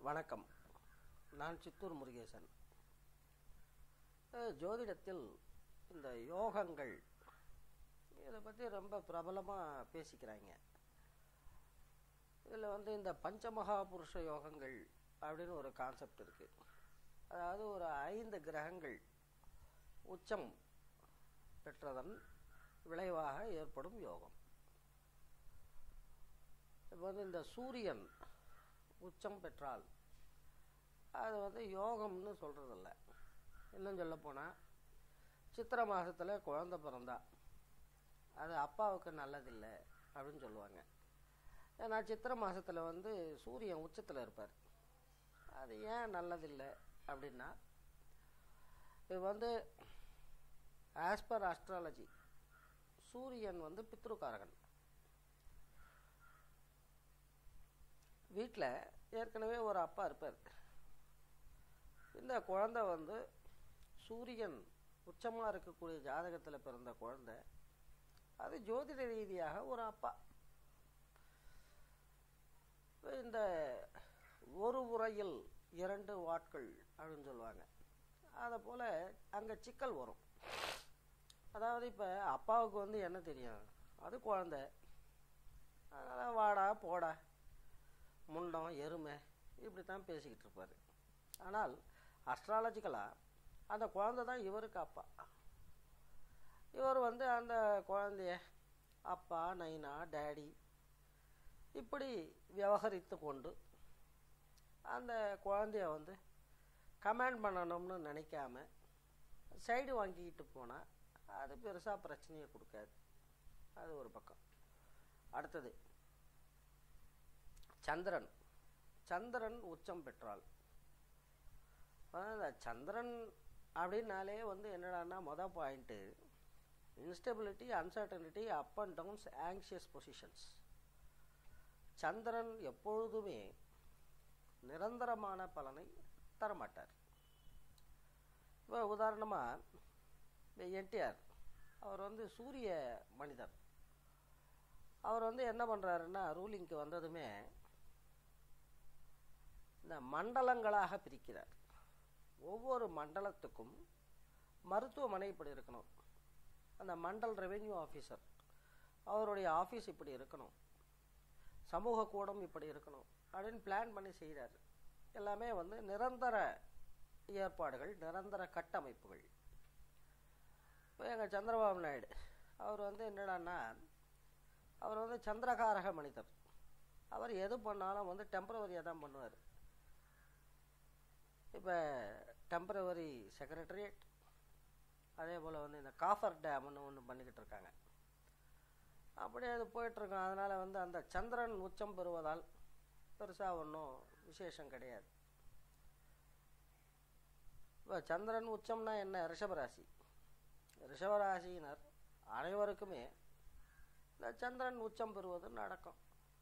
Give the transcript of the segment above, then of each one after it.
வணக்கம் நான் சித்தூர் முருகேசன் அஹ், ஜோதிடத்தில் இந்த யோகங்கள் இதை பற்றி ரொம்ப பிரபலமாக பேசிக்கிறாங்க இதில் வந்து இந்த பஞ்சமகா புருஷ யோகங்கள் அப்படின்னு ஒரு கான்செப்ட் இருக்குது அதாவது ஒரு ஐந்து கிரகங்கள் உச்சம் பெற்றதன் விளைவாக ஏற்படும் யோகம் இப்போ வந்து இந்த சூரியன் உச்சம் பெற்றால் அது வந்து யோகம்னு சொல்கிறதில்ல இன்னும் சொல்ல போனால் சித்திரை மாதத்தில் குழந்த பிறந்தா அது அப்பாவுக்கு நல்லதில்லை அப்படின்னு சொல்லுவாங்க ஏன்னா சித்திரை மாதத்தில் வந்து சூரியன் உச்சத்தில் இருப்பார் அது ஏன் நல்லதில்லை அப்படின்னா இது வந்து ஆஸ் பர் அஸ்ட்ராலஜி சூரியன் வந்து பித்ருக்காரகன் வீட்டில் ஏற்கனவே ஒரு அப்பா இருப்பார் இந்த குழந்தை வந்து சூரியன் உச்சமாக இருக்கக்கூடிய ஜாதகத்தில் பிறந்த குழந்தை அது ஜோதிட ரீதியாக ஒரு அப்பா இப்ப இந்த ஒரு உரையில் இரண்டு வாட்கள் அப்படின்னு சொல்லுவாங்க அதை போல் அங்கே சிக்கல் வரும் அதாவது இப்போ அப்பாவுக்கு வந்து என்ன தெரியும் அது குழந்தை அதனால் வாடா போடா முண்டம் எருமை இப்படி தான் பேசிக்கிட்டு இருப்பார் ஆனால் அஸ்ட்ராலஜிக்கலாக அந்த குழந்தை தான் இவருக்கு அப்பா இவர் வந்து அந்த குழந்தைய அப்பா நைனா டேடி இப்படி விவகரித்து கொண்டு அந்த குழந்தைய வந்து கமாண்ட் பண்ணணும்னு நினைக்காம சைடு வாங்கிக்கிட்டு போனால் அது பெருசாக பிரச்சனையை கொடுக்காது அது ஒரு பக்கம் அடுத்தது சந்திரன் சந்திரன் உச்சம் பெற்றால் அதாவது இந்த சந்திரன் அப்படின்னாலே வந்து என்னடான்னா மொதல் point instability uncertainty up and downs anxious positions சந்திரன் எப்பொழுதுமே நிரந்தரமான பலனை தரமாட்டார் இப்போ உதாரணமாக என்டிஆர் அவர் வந்து சூரிய மனிதர் அவர் வந்து என்ன பண்ணுறாருன்னா ரூலிங்க்கு வந்ததுமே இந்த மண்டலங்களாக பிரிக்கிறார் ஒவ்வொரு மண்டலத்துக்கும் மருத்துவமனை இப்படி இருக்கணும் அந்த மண்டல் ரெவென்யூ ஆஃபீஸர் அவருடைய ஆஃபீஸ் இப்படி இருக்கணும் சமூக கூடம் இப்படி இருக்கணும் அப்படின்னு பிளான் பண்ணி செய்கிறார் எல்லாமே வந்து நிரந்தர ஏற்பாடுகள் நிரந்தர கட்டமைப்புகள் இப்போ எங்கள் சந்திரபாபு நாயுடு அவர் வந்து என்னடான்னா அவர் வந்து சந்திரகாரக மனிதர் அவர் எது பண்ணாலும் வந்து டெம்பரவரியாக தான் பண்ணுவார் இப்போ டெம்பரவரி செக்ரட்டரியேட் அதே போல் வந்து இந்த காஃபர் டேம்னு ஒன்று பண்ணிக்கிட்டு இருக்காங்க அப்படியே அது போயிட்டுருக்கோம் அதனால் வந்து அந்த சந்திரன் உச்சம் பெறுவதால் பெருசாக ஒன்றும் விசேஷம் கிடையாது இப்போ சந்திரன் உச்சம்னா என்ன ரிஷபராசி ரிஷபராசியினர் அனைவருக்குமே இந்த சந்திரன் உச்சம் பெறுவது நடக்கும்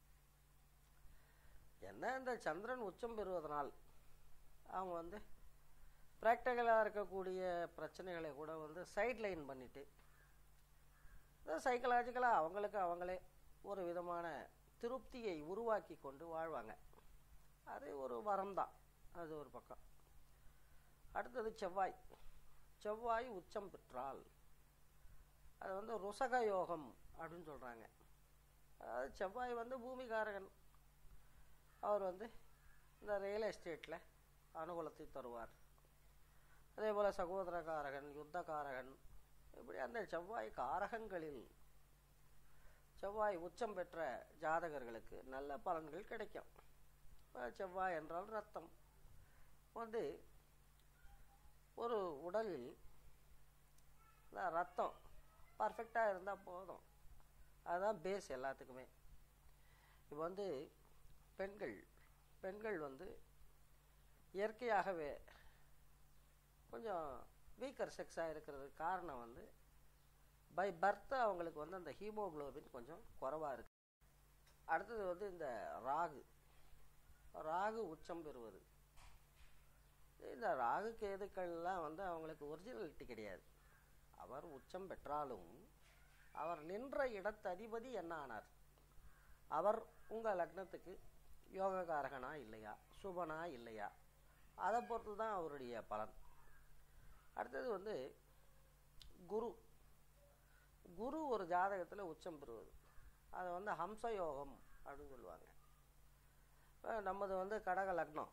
என்ன இந்த சந்திரன் உச்சம் பெறுவதனால் அவங்க வந்து ப்ராக்டிக்கலாக இருக்கக்கூடிய பிரச்சனைகளை கூட வந்து சைட் லைன் பண்ணிவிட்டு சைக்கலாஜிக்கலாக அவங்களுக்கு அவங்களே ஒரு விதமான திருப்தியை உருவாக்கி கொண்டு வாழ்வாங்க அது ஒரு வரம் தான் அது ஒரு பக்கம் அடுத்தது செவ்வாய் செவ்வாய் உச்சம் பெற்றால் அது வந்து ருசக யோகம் அப்படின்னு சொல்கிறாங்க அதாவது செவ்வாய் வந்து பூமிகாரகன் அவர் வந்து இந்த ரியல் எஸ்டேட்டில் அனுகூலத்தை தருவார் அதே போல் சகோதரகாரகன் யுத்தகாரகன் இப்படி அந்த செவ்வாய் காரகங்களில் செவ்வாய் உச்சம் பெற்ற ஜாதகர்களுக்கு நல்ல பலன்கள் கிடைக்கும் இப்ப செவ்வாய் என்றால் ரத்தம் வந்து ஒரு உடலில் இந்த ரத்தம் பர்ஃபெக்டாக இருந்தால் போதும் அதுதான் பேஸ் எல்லாத்துக்குமே இப்போ வந்து பெண்கள் பெண்கள் வந்து இயற்கையாகவே கொஞ்சம் வீக்கர் செக்ஸாக இருக்கிறதுக்கு காரணம் வந்து பை பர்த் அவங்களுக்கு வந்து அந்த ஹீமோகுளோபின் கொஞ்சம் குறைவாக இருக்கு அடுத்தது வந்து இந்த ராகு ராகு உச்சம் பெறுவது இந்த ராகு கேதுக்கள்லாம் வந்து அவங்களுக்கு ஒரிஜினாலிட்டி கிடையாது அவர் உச்சம் பெற்றாலும் அவர் நின்ற இடத்து அதிபதி என்ன ஆனார் அவர் உங்கள் லக்னத்துக்கு யோகக்காரகனா இல்லையா சுபனா இல்லையா அதை பொறுத்து தான் அவருடைய பலன் அடுத்தது வந்து குரு குரு ஒரு ஜாதகத்தில் உச்சம் பெறுவது அதை வந்து ஹம்ச யோகம் அப்படின்னு சொல்லுவாங்க இப்ப நம்மது வந்து கடக லக்னம்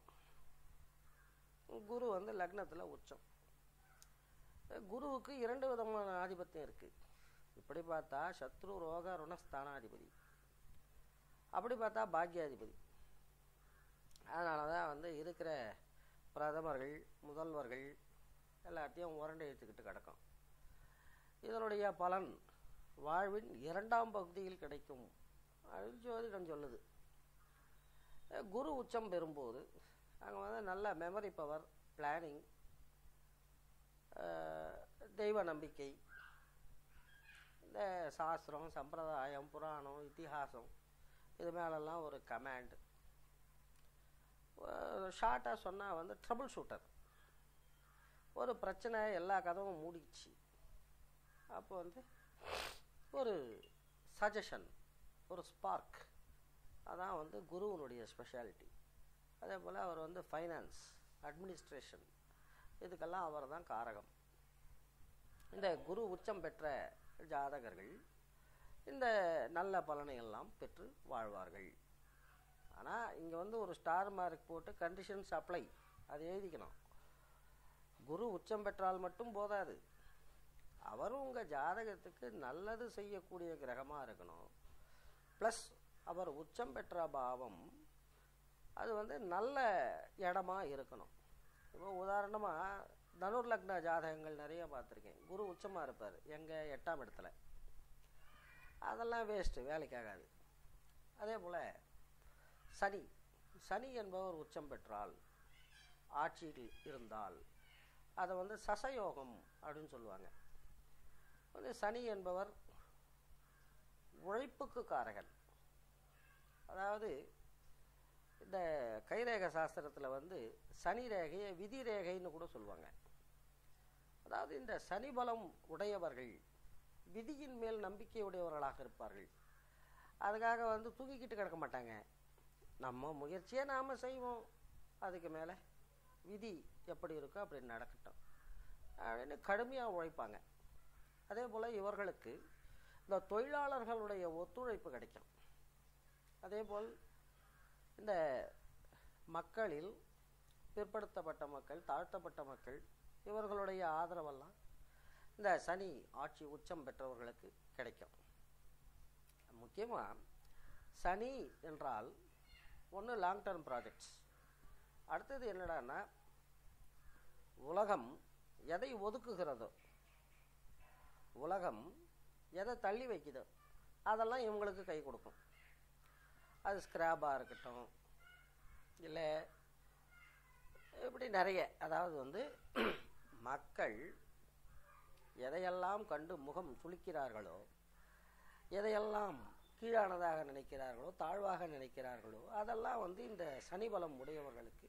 குரு வந்து லக்னத்தில் உச்சம் குருவுக்கு இரண்டு விதமான ஆதிபத்தியம் இருக்குது இப்படி பார்த்தா சத்ரு ரோக ருணஸ்தானாதிபதி அப்படி பார்த்தா பாக்யாதிபதி அதனால தான் வந்து இருக்கிற பிரதமர்கள் முதல்வர்கள் எல்லாத்தையும் உரண்டை எடுத்துக்கிட்டு கிடக்கும் இதனுடைய பலன் வாழ்வின் இரண்டாம் பகுதியில் கிடைக்கும் அப்படின்னு ஜோதிடம் சொல்லுது அஹ் குரு உச்சம் பெறும்போது அங்கே வந்து நல்ல மெமரி பவர் பிளானிங் தெய்வ நம்பிக்கை இந்த சாஸ்திரம் சம்பிரதாயம் புராணம் இத்திஹாசம் இது மேலெல்லாம் ஒரு கமாண்ட் ஷார்ட்டாக சொன்னால் வந்து ட்ரபிள் ஷூட்டர் ஒரு பிரச்சனை எல்லா கதவும் மூடிச்சு அப்போ வந்து ஒரு சஜஷன் ஒரு ஸ்பார்க் அதான் வந்து குருவனுடைய ஸ்பெஷாலிட்டி அதே போல் அவர் வந்து ஃபைனான்ஸ் அட்மினிஸ்ட்ரேஷன் இதுக்கெல்லாம் அவர் தான் காரகம் இந்த குரு உச்சம் பெற்ற ஜாதகர்கள் இந்த நல்ல பலனை எல்லாம் பெற்று வாழ்வார்கள் ஆனால் இங்கே வந்து ஒரு ஸ்டார் மார்க் போட்டு கண்டிஷன்ஸ் அப்ளை அது எழுதிக்கணும் குரு உச்சம் பெற்றால் மட்டும் போதாது அவரும் உங்கள் ஜாதகத்துக்கு நல்லது செய்யக்கூடிய கிரகமாக இருக்கணும் ப்ளஸ் அவர் உச்சம் பெற்ற பாவம் அது வந்து நல்ல இடமா இருக்கணும் இப்போ உதாரணமாக தனுர் லக்ன ஜாதகங்கள் நிறைய பார்த்துருக்கேன் குரு உச்சமாக இருப்பார் எங்கள் எட்டாம் இடத்துல அதெல்லாம் வேஸ்ட்டு வேலைக்காகாது அதே போல் சனி சனி என்பவர் உச்சம் பெற்றால் ஆட்சியில் இருந்தால் அதை வந்து சசயோகம் அப்படின்னு சொல்லுவாங்க வந்து சனி என்பவர் உழைப்புக்கு காரகன் அதாவது இந்த கைரேக சாஸ்திரத்தில் வந்து சனி ரேகையை விதி ரேகைன்னு கூட சொல்லுவாங்க அதாவது இந்த சனி பலம் உடையவர்கள் விதியின் மேல் நம்பிக்கை உடையவர்களாக இருப்பார்கள் அதுக்காக வந்து தூங்கிக்கிட்டு கிடக்க மாட்டாங்க நம்ம முயற்சியை நாம் செய்வோம் அதுக்கு மேலே விதி எப்படி இருக்கோ அப்படி நடக்கட்டும் அப்படின்னு கடுமையாக உழைப்பாங்க அதே போல் இவர்களுக்கு இந்த தொழிலாளர்களுடைய ஒத்துழைப்பு கிடைக்கும் அதே போல் இந்த மக்களில் பிற்படுத்தப்பட்ட மக்கள் தாழ்த்தப்பட்ட மக்கள் இவர்களுடைய ஆதரவெல்லாம் இந்த சனி ஆட்சி உச்சம் பெற்றவர்களுக்கு கிடைக்கும் முக்கியமாக சனி என்றால் ஒன்று லாங் டர்ம் ப்ராஜெக்ட்ஸ் அடுத்தது என்னடான்னா உலகம் எதை ஒதுக்குகிறதோ உலகம் எதை தள்ளி வைக்குதோ அதெல்லாம் இவங்களுக்கு கை கொடுக்கும் அது ஸ்கிராப்பாக இருக்கட்டும் இல்லை இப்படி நிறைய அதாவது வந்து மக்கள் எதையெல்லாம் கண்டு முகம் சுளிக்கிறார்களோ எதையெல்லாம் கீழானதாக நினைக்கிறார்களோ தாழ்வாக நினைக்கிறார்களோ அதெல்லாம் வந்து இந்த சனிபலம் உடையவர்களுக்கு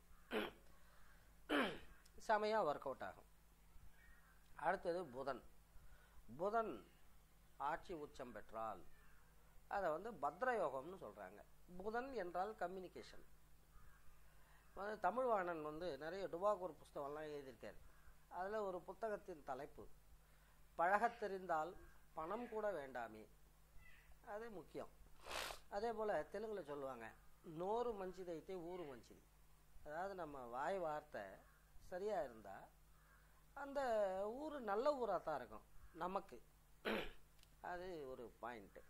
செமையாக ஒர்க் அவுட் ஆகும் அடுத்தது புதன் புதன் ஆட்சி உச்சம் பெற்றால் அதை வந்து பத்ரயோகம்னு சொல்கிறாங்க புதன் என்றால் கம்யூனிகேஷன் வந்து தமிழ்வாணன் வந்து நிறைய டுபாகூர் புஸ்தகம்லாம் எழுதியிருக்கார் அதில் ஒரு புத்தகத்தின் தலைப்பு பழகத் தெரிந்தால் பணம் கூட வேண்டாமே அது முக்கியம் அதே போல் தெலுங்கில் சொல்லுவாங்க நோறு மஞ்சிதைத்தே ஊரு மஞ்சிதி அதாவது நம்ம வாய் வார்த்தை சரியாக இருந்தால் அந்த ஊர் நல்ல ஊராக தான் இருக்கும் நமக்கு அது ஒரு பாயிண்ட்டு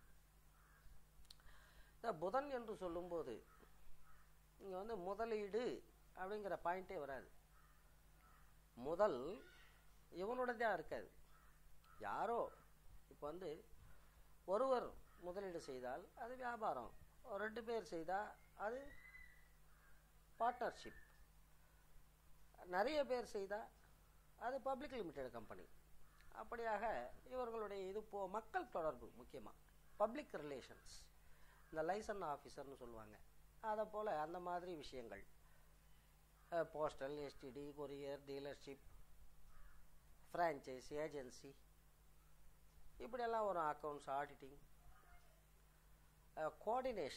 இந்த புதன் என்று சொல்லும்போது இங்கே வந்து முதலீடு அப்படிங்கிற பாயிண்ட்டே வராது முதல் இவனோடதான் இருக்காது யாரோ இப்போ வந்து ஒருவர் முதலீடு செய்தால் அது வியாபாரம் ஒரு ரெண்டு பேர் செய்தால் அது பார்ட்னர்ஷிப் நிறைய பேர் செய்தால் அது பப்ளிக் லிமிடெட் கம்பெனி அப்படியாக இவர்களுடைய இது போ மக்கள் தொடர்பு முக்கியமாக பப்ளிக் ரிலேஷன்ஸ் இந்த லைசன் ஆஃபீஸர்னு சொல்லுவாங்க அதை போல் அந்த மாதிரி விஷயங்கள் postal STD courier dealership franchise agency இப்படியெல்லாம் வரும் அக்கௌண்ட்ஸ் ஆடிட்டிங் கோஆர்டினேஷன்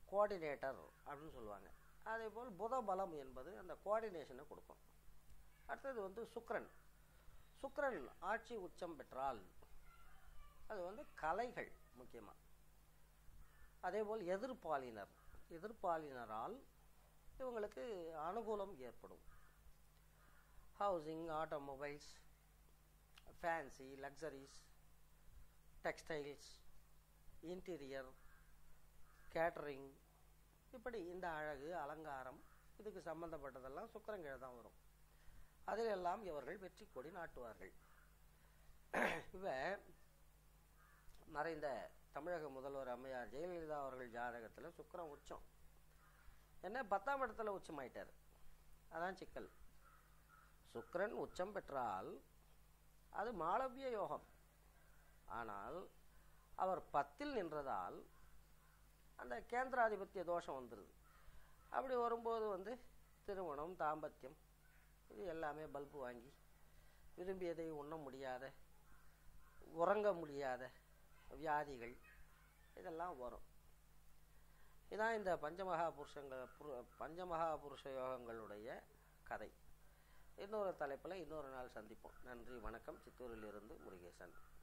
கோஆர்டினேட்டர் அப்படின்னு சொல்லுவாங்க அதே போல் புத பலம் என்பது அந்த கோஆர்டினேஷனை கொடுக்கும் அடுத்தது வந்து சுக்கிரன் சுக்கிரன் ஆட்சி உச்சம் பெற்றால் அது வந்து கலைகள் முக்கியமாக அதேபோல் எதிர்ப்பாலினர் எதிர்ப்பாலினரால் இவங்களுக்கு அனுகூலம் ஏற்படும் housing automobiles fancy luxuries textiles interior catering இப்படி இந்த அழகு அலங்காரம் இதுக்கு சம்பந்தப்பட்டதெல்லாம் சுக்கரங்கிழ தான் வரும் அதிலெல்லாம் இவர்கள் வெற்றி கொடி நாட்டுவார்கள் இவ மறைந்த தமிழக முதல்வர் அம்மையார் ஜெயலலிதா அவர்கள் ஜாதகத்தில் சுக்கிரன் உச்சம் என்ன பத்தாம் இடத்துல உச்சமாயிட்டார் அதான் சிக்கல் சுக்கிரன் உச்சம் பெற்றால் அது மாளவிய யோகம் ஆனால் அவர் பத்தில் நின்றதால் அந்த கேந்திராதிபத்திய தோஷம் வந்துடுது அப்படி வரும்போது வந்து திருமணம் தாம்பத்தியம் இது எல்லாமே பல்பு வாங்கி விரும்பியதை உண்ண முடியாத உறங்க முடியாத வியாதிகள் இதெல்லாம் வரும் இதான் இந்த பஞ்சமகா புருஷங்கள் புரு- பஞ்சமகா புருஷ யோகங்களுடைய கதை இன்னொரு தலைப்பில் இன்னொரு நாள் சந்திப்போம் நன்றி வணக்கம் சித்தூரிலிருந்து முருகேசன்